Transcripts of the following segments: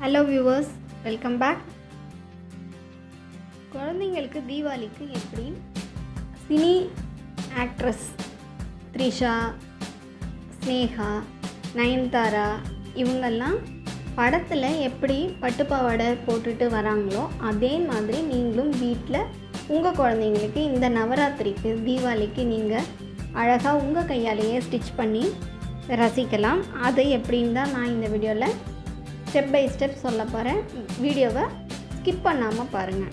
hello viewers welcome back குழந்தைங்களுக்கு தீபாவளிக்கு எப்படி சினி ஆக்ட்ரஸ் த்ரிஷா ஸ்னேகா நயன்தாரா இவங்கெல்லாம் படத்தில் எப்படி பட்டுப்பாவாடை போட்டுட்டு வராங்களோ அதே மாதிரி நீங்களும் வீட்டில் உங்கள் குழந்தைங்களுக்கு இந்த நவராத்திரிக்கு தீபாவளிக்கு நீங்கள் அழகாக உங்கள் கையாலேயே ஸ்டிச் பண்ணி ரசிக்கலாம் அது எப்படின்னு தான் நான் இந்த வீடியோவில் ஸ்டெப் பை ஸ்டெப் சொல்ல போகிறேன் வீடியோவை ஸ்கிப் பண்ணாமல் பாருங்கள்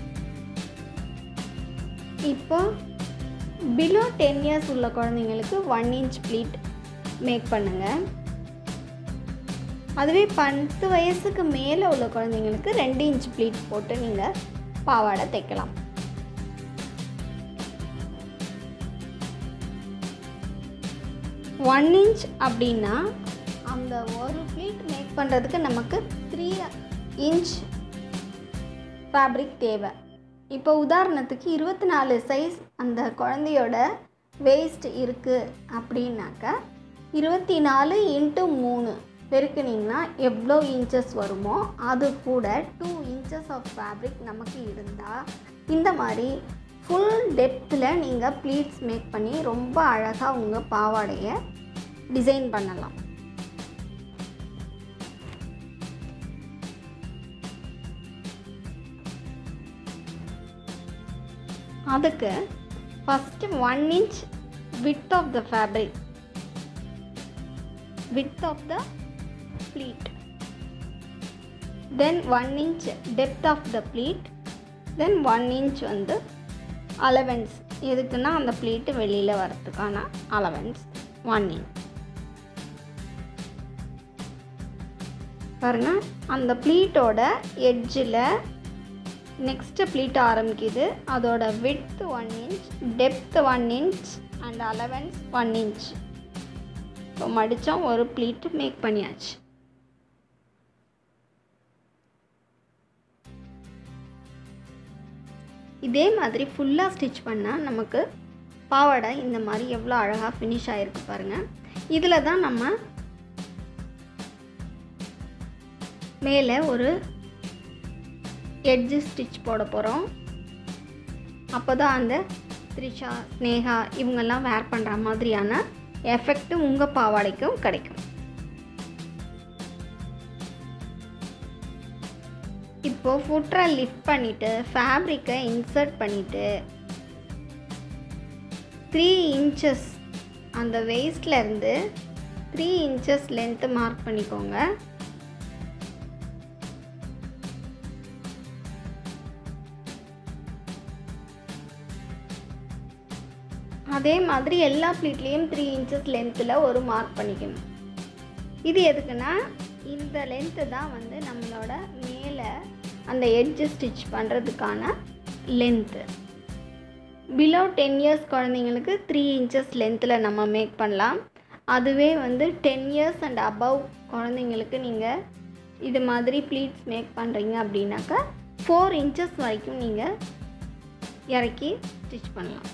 இப்போ பிலோ டென் இயர்ஸ் உள்ள குழந்தைங்களுக்கு ஒன் இன்ச் ப்ளீட் மேக் பண்ணுங்கள் அதுவே பத்து வயசுக்கு மேலே உள்ள குழந்தைங்களுக்கு ரெண்டு இன்ச் ப்ளீட் போட்டு நீங்கள் பாவாடை தைக்கலாம் ஒன் இன்ச் அப்படின்னா அந்த ஒரு ப்ளீட் மேக் பண்ணுறதுக்கு நமக்கு த்ரீ இன்ச் ஃபேப்ரிக் தேவை இப்போ உதாரணத்துக்கு இருபத்தி நாலு சைஸ் அந்த குழந்தையோட வேஸ்ட் இருக்குது அப்படின்னாக்கா இருபத்தி நாலு இன்ட்டு மூணு பெருக்குனிங்கன்னா எவ்வளோ இன்ச்சஸ் வருமோ அது கூட டூ இன்ச்சஸ் ஆஃப் ஃபேப்ரிக் நமக்கு இருந்தால் இந்த மாதிரி ஃபுல் டெப்த்தில் நீங்கள் ப்ளீட்ஸ் மேக் பண்ணி ரொம்ப அழகாக உங்கள் பாவாடையை டிசைன் பண்ணலாம் அதுக்கு first one inch width of the fabric width of the pleat then one inch depth of the pleat then one inch வந்து அலவன்ஸ் எதுக்குன்னா அந்த ப்ளீட்டு வெளியில் வரத்துக்கான அலவன்ஸ் ஒன் இன்ச் பாருங்கள் அந்த ப்ளீட்டோட எட்ஜில் நெக்ஸ்ட்டு ப்ளீட் ஆரம்பிக்குது அதோட width one inch depth one inch and allowance one inch இப்போ மடித்தோம் ஒரு ப்ளீட்டு மேக் பண்ணியாச்சு இதே மாதிரி ஃபுல்லாக ஸ்டிச் பண்ணால் நமக்கு பாவாடை இந்த மாதிரி எவ்வளோ அழகாக ஃபினிஷ் ஆகிருக்கு பாருங்கள் இதில் தான் நம்ம மேலே ஒரு எட்ஜு ஸ்டிச் போட போகிறோம் அப்போ தான் அந்த த்ரிஷா ஸ்னேகா இவங்கெல்லாம் வேர் பண்ணுற மாதிரியான எஃபெக்ட் உங்கள் பாவாடைக்கும் கிடைக்கும் இப்போது ஃபுட்ரை லிஃப்ட் பண்ணிவிட்டு ஃபேப்ரிக்கை இன்சர்ட் பண்ணிவிட்டு த்ரீ இன்ச்சஸ் அந்த வேஸ்ட்லேருந்து த்ரீ இன்ச்சஸ் லென்த்து மார்க் பண்ணிக்கோங்க அதே மாதிரி எல்லா ப்ளீட்லேயும் த்ரீ இன்ச்சஸ் லென்த்தில் ஒரு மார்க் பண்ணிக்கணும் இது எதுக்குன்னா இந்த லென்த்து தான் வந்து நம்மளோட மேலே அந்த எட்ஜு ஸ்டிச் பண்ணுறதுக்கான லென்த்து பிலோ டென் இயர்ஸ் குழந்தைங்களுக்கு த்ரீ இன்ச்சஸ் லென்த்தில் நம்ம மேக் பண்ணலாம் அதுவே வந்து டென் இயர்ஸ் அண்ட் அபவ் குழந்தைங்களுக்கு நீங்கள் இது மாதிரி ப்ளீட்ஸ் மேக் பண்ணுறீங்க அப்படின்னாக்கா ஃபோர் இன்ச்சஸ் வரைக்கும் நீங்கள் இறக்கி ஸ்டிச் பண்ணலாம்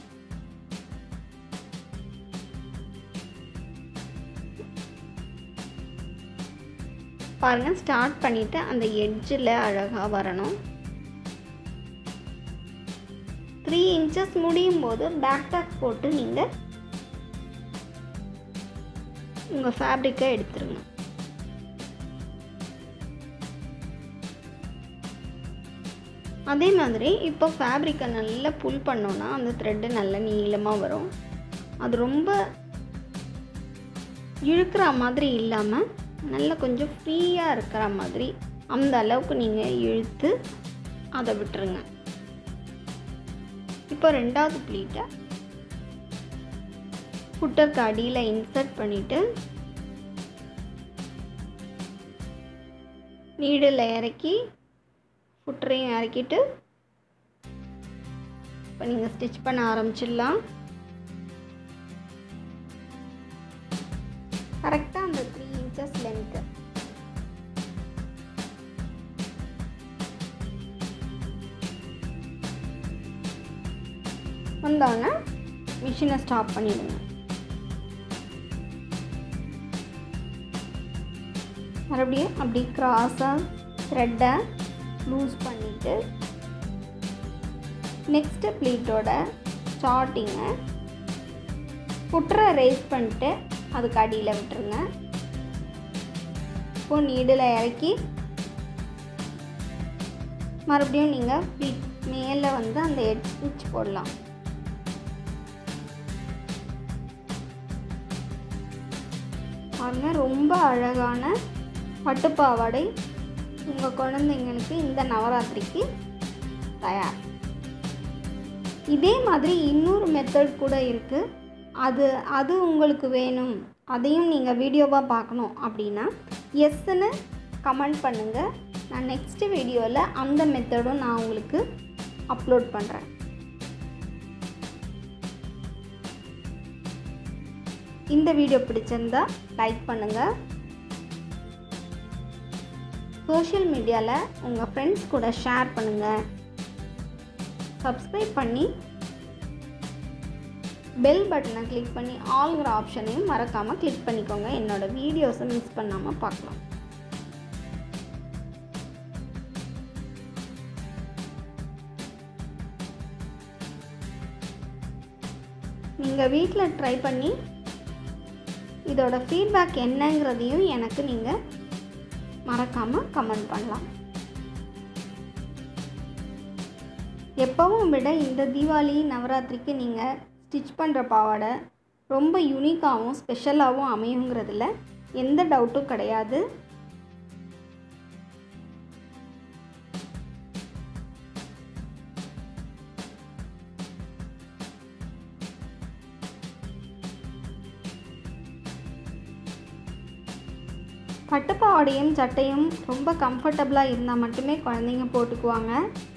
பாருங்கள் ஸ்டார்ட் பண்ணிவிட்டு அந்த எட்ஜில் அழகாக வரணும் த்ரீ இன்ச்சஸ் முடியும் போது பேக் டேக் போட்டு நீங்கள் உங்கள் ஃபேப்ரிக்கை எடுத்துருங்க அதே மாதிரி இப்போ ஃபேப்ரிக்கை நல்லா புல் பண்ணோன்னா அந்த த்ரெட்டு நல்ல நீளமாக வரும் அது ரொம்ப இழுக்கிற மாதிரி இல்லாமல் நல்ல கொஞ்சம் ஃப்ரீயாக இருக்கிற மாதிரி அந்த அளவுக்கு நீங்கள் இழுத்து அதை விட்டுருங்க இப்போ ரெண்டாவது ப்ளீட்டை புட்டருக்கு அடியில் இன்சர்ட் பண்ணிவிட்டு நீடில் இறக்கி புட்டரையும் இறக்கிட்டு இப்போ நீங்கள் ஸ்டிச் பண்ண ஆரம்பிச்சிடலாம் கரெக்டாக அந்த த்ரீ இன்ச்சஸ் லென்த்து வந்தோடனே மிஷினை ஸ்டாப் பண்ணிவிடுங்க மறுபடியும் அப்படி கிராஸாக த்ரெட்டை லூஸ் பண்ணிவிட்டு நெக்ஸ்ட்டு ப்ளீட்டோட ஸ்டார்டிங்கை புட்டரை ரேஸ் பண்ணிட்டு அதுக்கு அடியில் விட்டுருங்க இப்போ நீடில் இறக்கி மறுபடியும் நீங்கள் ப்ளீட் மேலே வந்து அந்த எட் ஸ்டிச் போடலாம் பாருங்க ரொம்ப அழகான பட்டுப்பாவாடை உங்கள் குழந்தைங்களுக்கு இந்த நவராத்திரிக்கு தயார் இதே மாதிரி இன்னொரு மெத்தட் கூட இருக்குது அது அது உங்களுக்கு வேணும் அதையும் நீங்கள் வீடியோவாக பார்க்கணும் அப்படின்னா எஸ்ன்னு கமெண்ட் பண்ணுங்கள் நான் நெக்ஸ்ட் வீடியோவில் அந்த மெத்தடும் நான் உங்களுக்கு அப்லோட் பண்ணுறேன் உங்கள் இந்த வீடியோ பிடிச்சிருந்தா லைக் பண்ணுங்கள் சோஷியல் மீடியாவில் உங்கள் ஃப்ரெண்ட்ஸ் கூட ஷேர் பண்ணுங்கள் சப்ஸ்கிரைப் பண்ணி பெல் பட்டனை கிளிக் பண்ணி ஆல்ங்கிற ஆப்ஷனையும் மறக்காமல் கிளிக் பண்ணிக்கோங்க என்னோடய வீடியோஸை மிஸ் பண்ணாமல் பார்க்கலாம் நீங்கள் வீட்டில் ட்ரை பண்ணி இதோட ஃபீட்பேக் என்னங்கிறதையும் எனக்கு நீங்கள் மறக்காமல் கமெண்ட் பண்ணலாம் எப்பவும் விட இந்த தீபாவளி நவராத்திரிக்கு நீங்கள் ஸ்டிச் பண்ணுற பாவாடை ரொம்ப யூனிக்காகவும் ஸ்பெஷலாகவும் அமையுங்கிறதுல எந்த டவுட்டும் கிடையாது பட்டுப்பாவாடையும் சட்டையும் ரொம்ப கம்ஃபர்டபுளாக இருந்தால் மட்டுமே குழந்தைங்க போட்டுக்குவாங்க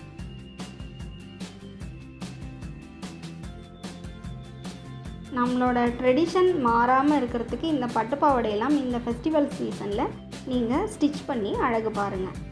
நம்மளோட ட்ரெடிஷன் மாறாமல் இருக்கிறதுக்கு இந்த பட்டுப்பாவாடையெல்லாம் இந்த ஃபெஸ்டிவல் சீசனில் நீங்கள் ஸ்டிச் பண்ணி அழகு பாருங்கள்